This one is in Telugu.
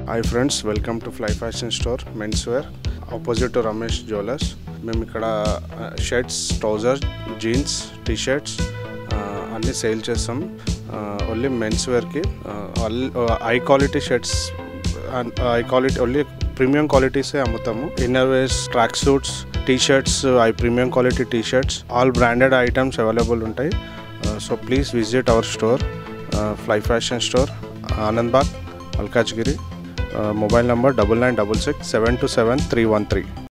hi friends welcome to fly fashion store men's wear opposite to Ramesh jewellers మేము ఇక్కడ shirts trouser jeans T shirts అన్నీ సేల్ చేస్తాం ఓన్లీ మెన్స్ వేర్కి high quality shirts high quality only premium క్వాలిటీసే అమ్ముతాము inner wears track suits T shirts high premium quality T shirts all branded items available ఉంటాయి so please visit our store fly fashion store Anand Bagh Malkajgiri mobile number double nine double six seven two seven three one three